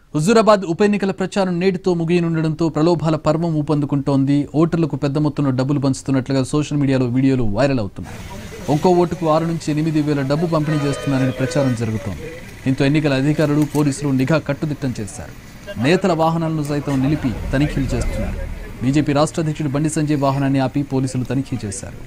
హుజూరాబాద్ ఉప ఎన్నికల ప్రచారం నేటితో ముగియనుండడంతో ప్రలోభాల పర్వం ఊపందుకుంటోంది ఓటర్లకు పెద్ద మొత్తంలో డబ్బులు పంచుతున్నట్లుగా సోషల్ మీడియాలో వీడియోలు వైరల్ అవుతున్నాయి ఒక్కో ఓటుకు ఆరు నుంచి ఎనిమిది వేల డబ్బు పంపిణీ చేస్తున్నారని ప్రచారం జరుగుతోంది దీంతో ఎన్నికల అధికారులు పోలీసులు నిఘా కట్టుదిట్టం చేశారు నేతల వాహనాలను సైతం నిలిపి తనిఖీలు చేస్తున్నారు బీజేపీ రాష్ట్ర అధ్యక్షుడు బండి సంజయ్ వాహనాన్ని ఆపి పోలీసులు తనిఖీ చేశారు